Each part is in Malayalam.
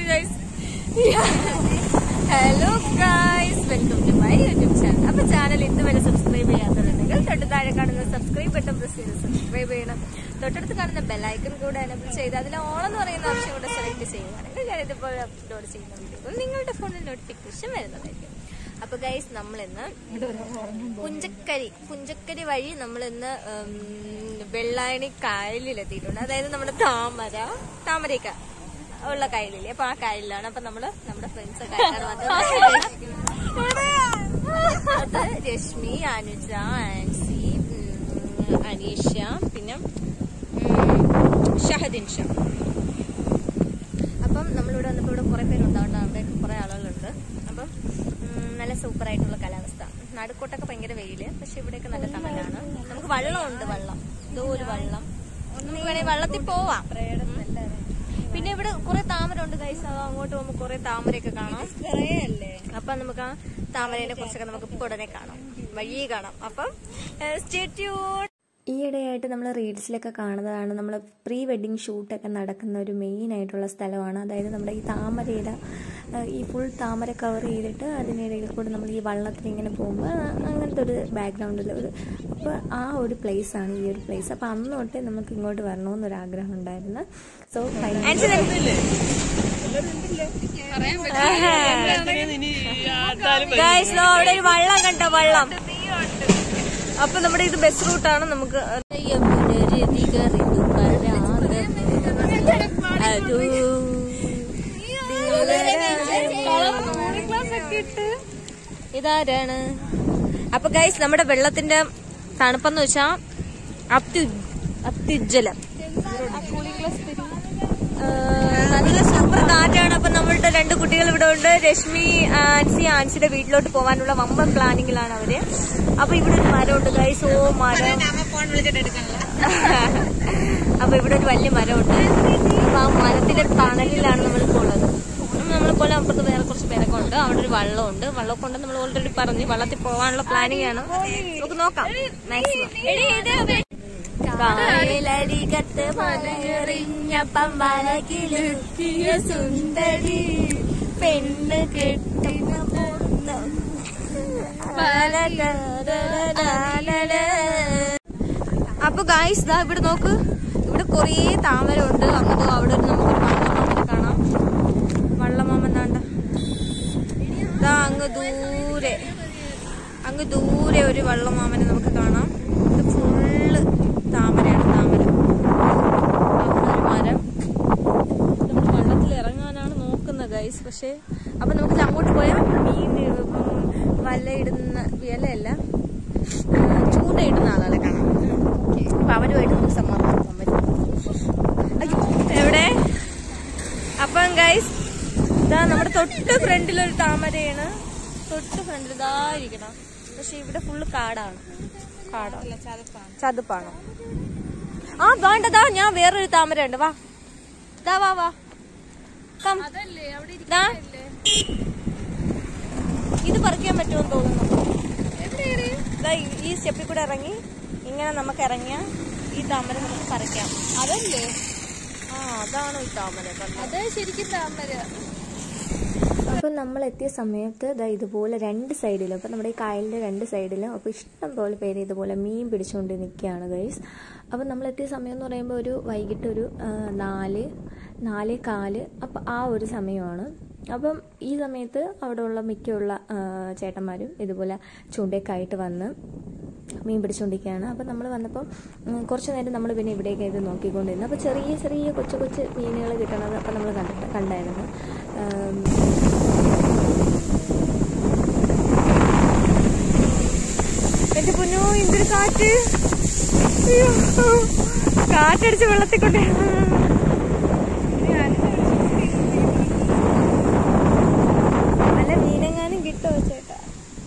Guys hello guys welcome to my YouTube channel അപ്പൊ ചാനൽ ഇന്ന് വരെ സബ്സ്ക്രൈബ് ചെയ്യാത്തവരുണ്ടെങ്കിൽ തൊട്ട് താഴെ കാണുന്ന സബ്സ്ക്രൈബ് ബട്ടൺ പ്രസ് ചെയ്ത് സബ്സ്ക്രൈബ് ചെയ്യണം തൊട്ടടുത്ത് കാണുന്ന ബെല്ലൈക്കൺ കൂടെ എനബിൾ ചെയ്ത് അതിൽ ഓൾ എന്ന് പറയുന്ന ഓപ്ഷൻ കൂടെ സെലക്ട് ചെയ്യുകയാണെങ്കിൽ ഞാൻ ഇതുപോലെ അപ്ലോഡ് ചെയ്യുന്ന വീഡിയോകൾ നിങ്ങളുടെ ഫോണിൽ നോട്ടിഫിക്കേഷൻ വരുന്നതായിരിക്കും അപ്പൊ ഗൈസ് നമ്മൾ ഇന്ന് പുഞ്ചക്കരി പുഞ്ചക്കരി വഴി നമ്മൾ ഇന്ന് വെള്ളായണി കായലിലെത്തിയിട്ടുണ്ട് അതായത് നമ്മുടെ താമര താമരക്ക ഉള്ള കായലില്ലേ അപ്പൊ ആ കായലിലാണ് അപ്പൊ നമ്മള് നമ്മുടെ ഫ്രണ്ട്സ് ഒക്കെ ആയിട്ടാണ് വന്നത് അത് രശ്മി അനുജ ആൻസി ഉം, അനീഷ പിന്നെ ഉം, ഷഹദിൻ ഷാ അപ്പം നമ്മളിവിടെ വന്നപ്പോൾ ഇവിടെ കുറെ പേരുണ്ടാവുണ്ട് അവിടെ കുറെ ആളുകളുണ്ട് അപ്പം ഉം, നല്ല സൂപ്പർ ആയിട്ടുള്ള കാലാവസ്ഥ നടുക്കോട്ടൊക്കെ ഭയങ്കര വെയില് പക്ഷെ ഇവിടെയൊക്കെ നല്ല തണലാണ് നമുക്ക് വെള്ളമുണ്ട് വെള്ളം ഇതോ ഒരു വെള്ളം നമുക്ക് വേണേ വെള്ളത്തിൽ പോവാം പിന്നെ ഇവിടെ കുറെ താമര ഉണ്ട് കൈസ് അങ്ങോട്ട് പോകുമ്പോൾ കുറെ താമരയൊക്കെ കാണാം അപ്പൊ നമുക്ക് ആ താമരേനെ കുറിച്ചൊക്കെ നമുക്ക് ഇപ്പൊ ഉടനെ കാണാം വഴിയെ കാണാം അപ്പം സ്റ്റേറ്റ്യൂൺ ഈയിടെയായിട്ട് നമ്മൾ റീൽസിലൊക്കെ കാണുന്നതാണ് നമ്മൾ പ്രീ വെഡ്ഡിങ് ഷൂട്ടൊക്കെ നടക്കുന്ന ഒരു മെയിൻ ആയിട്ടുള്ള സ്ഥലമാണ് അതായത് നമ്മുടെ ഈ താമരയുടെ ആ, ഈ ഫുൾ താമര കവർ ചെയ്തിട്ട് അതിനിടയിൽ കൂടെ നമ്മൾ ഈ വള്ളത്തിൽ ഇങ്ങനെ പോകുമ്പോൾ അങ്ങനത്തെ ഒരു ബാക്ക്ഗ്രൗണ്ടിൽ ഒരു അപ്പോൾ ആ ഒരു place ആണ് ഈ ഒരു പ്ലേസ് അപ്പോൾ അന്ന് തൊട്ടേ നമുക്ക് ഇങ്ങോട്ട് വരണമെന്നൊരു ആഗ്രഹം ഉണ്ടായിരുന്നു സോ ഗായ്സ് അവിടെ ഒരു വള്ളം കണ്ടോ വള്ളം അപ്പൊ നമ്മുടെ ഇത് ബസ് റൂട്ടാണ് നമുക്ക് ഇതാരാണ് അപ്പൊ ഗൈസ് നമ്മുടെ വെള്ളത്തിന്റെ തണുപ്പെന്ന് വെച്ചാ അത്യു അത്യുജ്വലം ആ, നല്ല സൂപ്പർ കാറ്റാണ് അപ്പൊ നമ്മളുടെ രണ്ട് കുട്ടികൾ ഇവിടെ ഉണ്ട് രശ്മി ആൻസി ആൻസിയുടെ വീട്ടിലോട്ട് പോകാനുള്ള വമ്പൻ പ്ലാനിങ്ങിലാണ് അവര് അപ്പൊ ഇവിടെ ഒരു മരമുണ്ട് ഗൈസ് ഓ മരം അപ്പൊ ഇവിടെ ഒരു വലിയ മരമുണ്ട് അപ്പൊ ആ മരത്തിന്റെ തണലിലാണ് നമ്മളിപ്പോ ഉള്ളത് നമ്മളെ പോലെ അപ്പുറത്ത് വേറെ കുറച്ച് പേരൊക്കെ ഉണ്ട് അവിടെ ഒരു വള്ളമുണ്ട് വള്ളമൊക്കെ ഉണ്ട് നമ്മൾ ഓൾറെഡി പറഞ്ഞു വള്ളത്തിൽ പോകാനുള്ള പ്ലാനിങ് ആണ് നമുക്ക് നോക്കാം മാക്സിമം കായലരികത്ത് മലയെറിഞ്ഞ പമ്പലകിലെത്തിയ സുന്ദരി പെണ്ണ് കെട്ടുന്ന പൊന്ന് അപ്പൊ ഗായ്സ് ദാ ഇവിടെ നോക്ക് ഇവിടെ കൊറേ താമര ഉണ്ട് അങ്ങോട്ട് അവിടെ ഒരു നമുക്കൊരു വള്ളമാമനെ കാണാം വള്ളമാമന്നാണ്ട ഇതാ അങ്ങ് ദൂരെ അങ്ങ് ദൂരെ ഒരു വള്ളമാമനെ നമുക്ക് കാണാം ഇത് ഫുള്ള് താമരയാണ് താമര അവിടെ ഒരു മരം നമ്മൾ വള്ളത്തിൽ ഇറങ്ങാനാണ് നോക്കുന്നത് ഗൈസ് പക്ഷേ അപ്പൊ നമുക്ക് അങ്ങോട്ട് പോയാൽ മീൻ ഉം, വലയിടുന്ന വിലയല്ല ചൂണ്ടയിടുന്ന ആളെ കാണാം അപ്പൊ അവരുമായിട്ട് നമുക്ക് സമ്മർദ്ദം പറ്റും അയ്യോ, എവിടെ അപ്പം ഗൈസ് ഇതാ നമ്മുടെ തൊട്ട് ഫ്രണ്ടിൽ ഒരു താമരയാണ് തൊട്ട് ഫ്രണ്ടിൽ ഇതായിരിക്കണം പക്ഷെ ഇവിടെ ഫുള്ള് കാടാണ് കാടാണ് ചതുപ്പാണ് ആ വേണ്ടതാ ഞാൻ വേറൊരു താമര ഉണ്ട് വാ ദാ വാ വാ കം ദാ. ഇത് പറിക്കാൻ പറ്റുമെന്ന് തോന്നുന്നു ദാ ഈ- ഈ സ്റ്റെപ്പിൽ കൂടെ ഇറങ്ങി ഇങ്ങനെ നമുക്ക് ഇറങ്ങിയ ഈ താമര നമുക്ക് പറിക്കാം അതല്ലേ ആ അതാണ് ഈ താമര കണ്ടോ? അത് ശരിക്കും താമര അപ്പോൾ നമ്മൾ എത്തിയ സമയത്ത് ദാ ഇതുപോലെ രണ്ട് സൈഡിലും അപ്പോൾ നമ്മുടെ ഈ കായലിൻ്റെ രണ്ട് സൈഡിലും അപ്പോൾ ഇഷ്ടം പോലെ പേര് ഇതുപോലെ മീൻ പിടിച്ചുകൊണ്ട് നിൽക്കുകയാണ് ഗൈസ് അപ്പോൾ നമ്മൾ എത്തിയ സമയം എന്ന് പറയുമ്പോൾ ഒരു വൈകിട്ട് ഒരു ആ, നാല് നാലേ കാല് അപ്പോൾ ആ ഒരു സമയമാണ് അപ്പം ഈ സമയത്ത് അവിടെയുള്ള മിക്കുള്ള ആ, ചേട്ടന്മാരും ഇതുപോലെ ചൂണ്ടയൊക്കെ ആയിട്ട് വന്ന് മീൻ പിടിച്ചുകൊണ്ടിരിക്കുകയാണ് അപ്പം നമ്മൾ വന്നപ്പോൾ ഉം, കുറച്ച് നേരം നമ്മൾ പിന്നെ ഇവിടേക്ക് ഇത് നോക്കിക്കൊണ്ടിരുന്നു അപ്പോൾ ചെറിയ ചെറിയ കൊച്ചു കൊച്ചു മീനുകൾ കിട്ടണത് അപ്പം നമ്മൾ കണ്ടിട്ട് കണ്ടായിരുന്നു ഉം, എന്റെ പൊന്നോ എന്തൊരു കാറ്റ് അയ്യോ. കാറ്റടിച്ച് വെള്ളത്തിൽ കൊണ്ടേ നല്ല മീനെങ്ങാനും കിട്ടുമോ ചേട്ടാ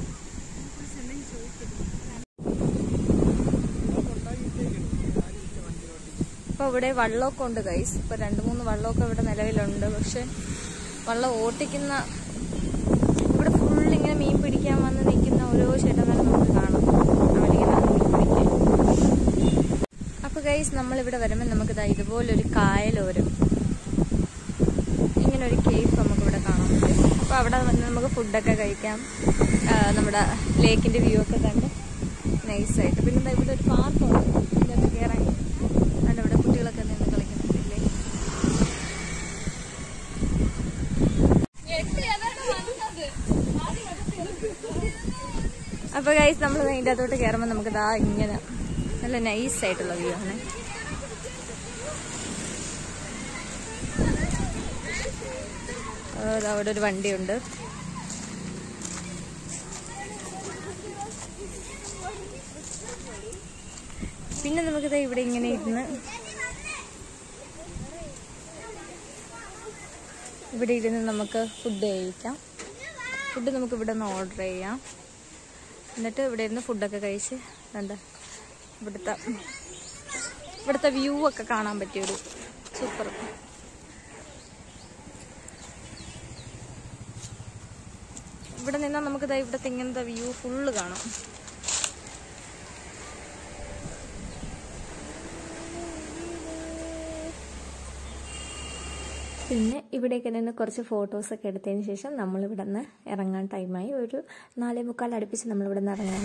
ഇപ്പൊ ഇവിടെ വള്ളമൊക്കെ ഉണ്ട് ഗൈസ് ഇപ്പൊ രണ്ടു മൂന്ന് വള്ളമൊക്കെ ഇവിടെ നിലവിലുണ്ട് പക്ഷെ വള്ളം ഓട്ടിക്കുന്ന ഇവിടെ ഫുൾ ഇങ്ങനെ മീൻ പിടിക്കാൻ വന്ന് നിൽക്കുന്ന ഓരോ ചേട്ടന്മാരും നമുക്ക് കാണാം അവരിങ്ങനെ വന്ന് മീൻ പിടിക്കാൻ അപ്പൊ ഗൈസ് നമ്മൾ ഇവിടെ വരുമ്പോൾ നമുക്ക് ദാ ഇതുപോലൊരു കായലോരം ഇങ്ങനെ ഒരു കേവ് അവിടെ വന്ന് നമുക്ക് ഫുഡൊക്കെ കഴിക്കാം ആ, നമ്മുടെ ലേക്കിന്റെ വ്യൂ ഒക്കെ കണ്ട് നൈസായിട്ട് പിന്നെ ദാ ഇവിടെ ഒരു പാർക്കുണ്ട് ഇതിനകത്ത് കയറാൻ അതുകൊണ്ട് ഇവിടെ കുട്ടികളൊക്കെ നിന്ന് കളിക്കുന്നില്ലേ അപ്പൊ ഗൈസ് നമ്മൾ അതിൻ്റെ അകത്തോട്ട് കയറുമ്പോൾ നമുക്ക് ദാ ഇങ്ങനെ നല്ല നൈസ് ആയിട്ടുള്ള വ്യൂ ആണ് ആ, ദാ അവിടെ ഒരു വണ്ടിയുണ്ട് പിന്നെ നമുക്ക് ദാ ഇവിടെ ഇങ്ങനെ ഇരുന്ന് ഇവിടെ ഇരുന്ന് നമുക്ക് ഫുഡ് കഴിക്കാം ഫുഡ് നമുക്ക് ഇവിടെ നിന്ന് ഓർഡർ ചെയ്യാം എന്നിട്ട് ഇവിടെ ഇരുന്ന് ഫുഡൊക്കെ കഴിച്ച് എന്താ ഇവിടുത്തെ ഇവിടുത്തെ വ്യൂ ഒക്കെ കാണാൻ പറ്റിയൊരു സൂപ്പർ ഇവിടെ നിന്നാൽ നമുക്ക് ദാ ഇവിടുത്തെ ഇങ്ങനത്തെ വ്യൂ ഫുള്ള് കാണാം പിന്നെ ഇവിടേക്ക് നിന്ന് കുറച്ച് ഫോട്ടോസൊക്കെ എടുത്തതിന് ശേഷം നമ്മളിവിടെ നിന്ന് ഇറങ്ങാൻ ടൈമായി ഒരു നാലേ മുക്കാൽ അടുപ്പിച്ച് നമ്മളിവിടെ നിന്ന് ഇറങ്ങാൻ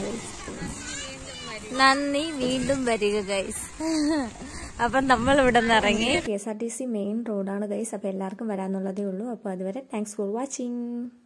നന്ദി വീണ്ടും വരിക ഗൈസ് അപ്പം നമ്മൾ ഇവിടെ നിന്ന് ഇറങ്ങി K S R T C main റോഡാണ് ഗൈസ് അപ്പോൾ എല്ലാവർക്കും വരാനുള്ളതേ ഉള്ളൂ അപ്പോൾ അതുവരെ താങ്ക്സ് ഫോർ വാച്ചിങ്